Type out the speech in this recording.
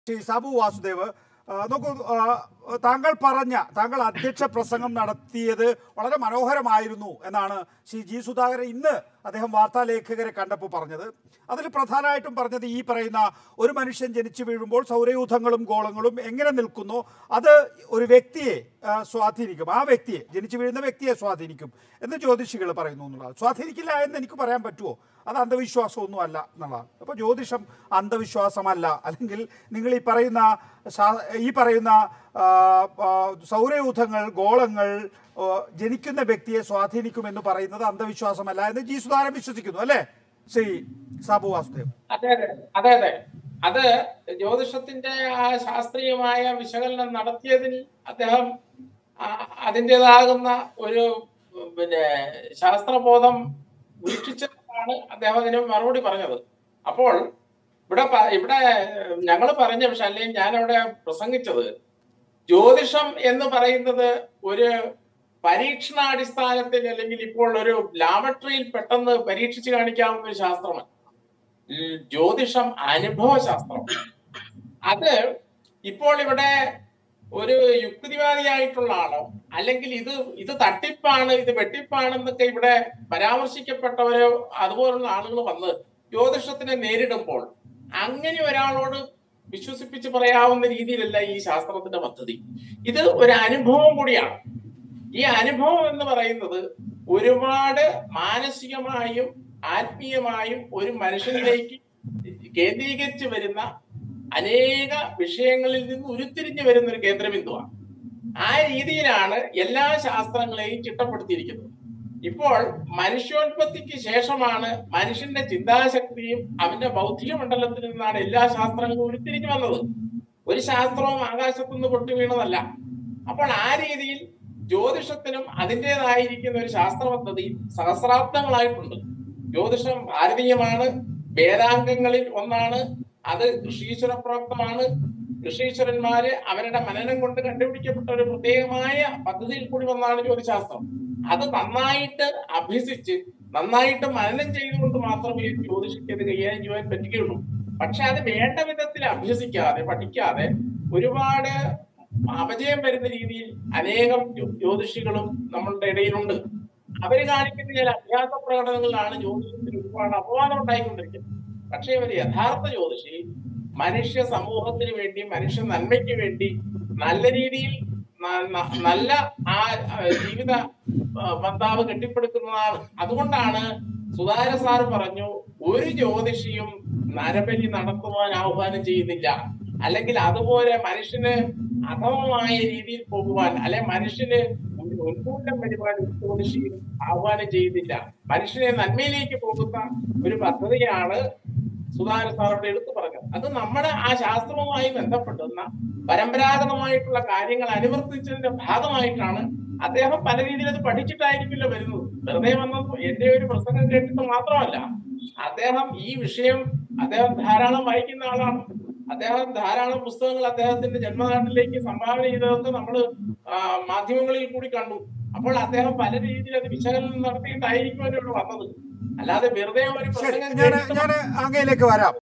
ശ്രീ സാബു വാസുദേവ് ആ, നോക്കൂ ആ, താങ്കൾ പറഞ്ഞ താങ്കൾ അധ്യക്ഷ പ്രസംഗം നടത്തിയത് വളരെ മനോഹരമായിരുന്നു എന്നാണ് ശ്രീ ജി സുധാകരൻ ഇന്ന് അദ്ദേഹം വാർത്താലേഖകരെ കണ്ടപ്പോൾ പറഞ്ഞത് അതിൽ പ്രധാനമായിട്ടും പറഞ്ഞത് ഈ പറയുന്ന ഒരു മനുഷ്യൻ ജനിച്ചു വീഴുമ്പോൾ സൗരയൂഥങ്ങളും ഗോളങ്ങളും എങ്ങനെ നിൽക്കുന്നു അത് ഒരു വ്യക്തിയെ ആ, സ്വാധീനിക്കും ആ വ്യക്തിയെ ജനിച്ചു വീഴുന്ന വ്യക്തിയെ സ്വാധീനിക്കും എന്ന് ജ്യോതിഷികൾ പറയുന്നു എന്നുള്ളത് സ്വാധീനിക്കില്ല എന്ന് എനിക്ക് പറയാൻ പറ്റുമോ അത് അന്ധവിശ്വാസമൊന്നും അല്ല എന്നുള്ളതാണ് അപ്പോൾ ജ്യോതിഷം അന്ധവിശ്വാസമല്ല അല്ലെങ്കിൽ നിങ്ങൾ ഈ പറയുന്ന ശാ- ഈ പറയുന്ന ആ, ആ, സൗരയൂഥങ്ങൾ ഗോളങ്ങൾ ആ, ജനിക്കുന്ന വ്യക്തിയെ സ്വാധീനിക്കുമെന്ന് പറയുന്നത് അന്ധവിശ്വാസമല്ല എന്ന് ജി സുധാരൻ വിശ്വസിക്കുന്നു അല്ലേ ശ്രീ സാബു വാസുദേവ് അതെ അതെ അതെ അതെ അത് ജ്യോതിഷത്തിന്റെ ആ ശാസ്ത്രീയമായ വിശകലനം നടത്തിയതിൽ അദ്ദേഹം ആ- അതിൻ്റെതാകുന്ന ഒരു ഉം, പിന്നെ ശാസ്ത്രബോധം വീക്ഷിച്ചതാണ് അദ്ദേഹം അതിന് മറുപടി പറഞ്ഞത് അപ്പോൾ ഇവിടെ പ- ഇവിടെ ഞങ്ങൾ പറഞ്ഞ പക്ഷെ അല്ലെങ്കിൽ ഞാൻ അവിടെ പ്രസംഗിച്ചത് ജ്യോതിഷം എന്ന് പറയുന്നത് ഒരു പരീക്ഷണാടിസ്ഥാനത്തിൽ അല്ലെങ്കിൽ ഇപ്പോൾ ഒരു ലാബറട്ടറിയിൽ പെട്ടെന്ന് പരീക്ഷിച്ച് കാണിക്കാവുന്ന ഒരു ശാസ്ത്രമാണ് ഉം, ജ്യോതിഷം അനുഭവ ശാസ്ത്രം അത് ഇപ്പോൾ ഇവിടെ ഒരു യുക്തിവാദിയായിട്ടുള്ള ആളോ അല്ലെങ്കിൽ ഇത് ഇത് തട്ടിപ്പാണ് ഇത് വെട്ടിപ്പാണെന്നൊക്കെ ഇവിടെ പരാമർശിക്കപ്പെട്ടവരോ അതുപോലുള്ള ആളുകൾ വന്ന് ജ്യോതിഷത്തിനെ നേരിടുമ്പോൾ അങ്ങനെ ഒരാളോട് വിശ്വസിപ്പിച്ച് പറയാവുന്ന രീതിയിലല്ല ഈ ശാസ്ത്രത്തിന്റെ പദ്ധതി ഇത് ഒരു അനുഭവം കൂടിയാണ് ഈ അനുഭവം എന്ന് പറയുന്നത് ഒരുപാട് മാനസികമായും ആത്മീയമായും ഒരു മനുഷ്യനിലേക്ക് കേന്ദ്രീകരിച്ച് വരുന്ന അനേക വിഷയങ്ങളിൽ നിന്ന് ഉരുത്തിരിഞ്ഞു വരുന്ന ഒരു കേന്ദ്രബിന്ദുവാണ് ആ രീതിയിലാണ് എല്ലാ ശാസ്ത്രങ്ങളെയും ചിട്ടപ്പെടുത്തിയിരിക്കുന്നത് ഇപ്പോൾ മനുഷ്യോത്പത്തിക്ക് ശേഷമാണ് മനുഷ്യന്റെ ചിന്താശക്തിയും അവന്റെ ബൗദ്ധിക മണ്ഡലത്തിൽ നിന്നാണ് എല്ലാ ശാസ്ത്രങ്ങളും ഉരുത്തിരിഞ്ഞു വന്നത് ഒരു ശാസ്ത്രവും ആകാശത്തുനിന്ന് പൊട്ടി വീണതല്ല അപ്പോൾ ആ രീതിയിൽ ജ്യോതിഷത്തിനും അതിൻ്റെതായിരിക്കുന്ന ഒരു ശാസ്ത്ര പദ്ധതി സഹസ്രാബ്ദങ്ങളായിട്ടുണ്ട് ജ്യോതിഷം ഭാരതീയമാണ് വേദാംഗങ്ങളിൽ ഒന്നാണ് അത് ഋഷീശ്വരപ്രാപ്തമാണ് ഋഷീശ്വരന്മാര് അവരുടെ മനനം കൊണ്ട് കണ്ടുപിടിക്കപ്പെട്ട ഒരു പ്രത്യേകമായ പദ്ധതിയിൽ കൂടി വന്നാണ് ജ്യോതിശാസ്ത്രം അത് നന്നായിട്ട് അഭ്യസിച്ച് നന്നായിട്ട് മനനം ചെയ്തുകൊണ്ട് മാത്രമേ ജ്യോതിഷയ്ക്ക് ഇത് കൈകാര്യം ചെയ്യാൻ പറ്റുകയുള്ളൂ പക്ഷെ അത് വേണ്ട വിധത്തിൽ അഭ്യസിക്കാതെ പഠിക്കാതെ ഒരുപാട് അപജയം വരുന്ന രീതിയിൽ അനേകം ജ്യോ- ജ്യോതിഷികളും നമ്മളുടെ ഇടയിലുണ്ട് അവര് കാണിക്കുന്ന ചില അഭ്യാസ പ്രകടനങ്ങളിലാണ് ജ്യോതിഷത്തിന് ഒരുപാട് അപവാദം ഉണ്ടായിക്കൊണ്ടിരിക്കുന്നത് പക്ഷേ ഒരു യഥാർത്ഥ ജ്യോതിഷി മനുഷ്യ സമൂഹത്തിന് വേണ്ടി മനുഷ്യ നന്മയ്ക്ക് വേണ്ടി നല്ല രീതിയിൽ ന- ന- നല്ല ആ ആ, ജീവിത ആ, ബന്ധാവ് കെട്ടിപ്പടുക്കുന്നതാണ് അതുകൊണ്ടാണ് സുധാര സാർ പറഞ്ഞു ഒരു ജ്യോതിഷിയും നരബലി നടത്തുവാൻ ആഹ്വാനം ചെയ്യുന്നില്ല അല്ലെങ്കിൽ അതുപോലെ മനുഷ്യന് അധമമായ രീതിയിൽ പോകുവാൻ അല്ലെ മനുഷ്യന് ഉന്മൂലം വരുവാൻ ഒരു ജ്യോതിഷിയും ആഹ്വാനം ചെയ്യുന്നില്ല മനുഷ്യനെ നന്മയിലേക്ക് പോകുന്ന ഒരു പദ്ധതിയാണ് സുധാകര സാറോട് എടുത്തു പറഞ്ഞത് അത് നമ്മുടെ ആ ശാസ്ത്രവുമായി ബന്ധപ്പെടുന്ന പരമ്പരാഗതമായിട്ടുള്ള കാര്യങ്ങൾ അനുവർത്തിച്ചതിന്റെ ഭാഗമായിട്ടാണ് അദ്ദേഹം പല രീതിയിൽ അത് പഠിച്ചിട്ടായിരിക്കില്ല വരുന്നത് വെറുതെ വന്നത് എന്റെ ഒരു പ്രസംഗം കേട്ടിട്ട് മാത്രമല്ല അദ്ദേഹം ഈ വിഷയം അദ്ദേഹം ധാരാളം വായിക്കുന്ന ആളാണ് അദ്ദേഹം ധാരാളം പുസ്തകങ്ങൾ അദ്ദേഹത്തിന്റെ ജന്മനാട്ടിലേക്ക് സംഭാവന ചെയ്തതൊക്കെ നമ്മൾ മാധ്യമങ്ങളിൽ കൂടി കണ്ടു അപ്പോൾ അദ്ദേഹം പല രീതിയിൽ അത് വിശകലനം നടത്തിയിട്ടായിരിക്കും ഇവിടെ വന്നത് അല്ലാതെ വെറുതെ ഒരു ശരി പ്രസംഗം ഞാൻ കേട്ടിട്ട് ഞാൻ അങ്ങയിലേക്ക് വരാം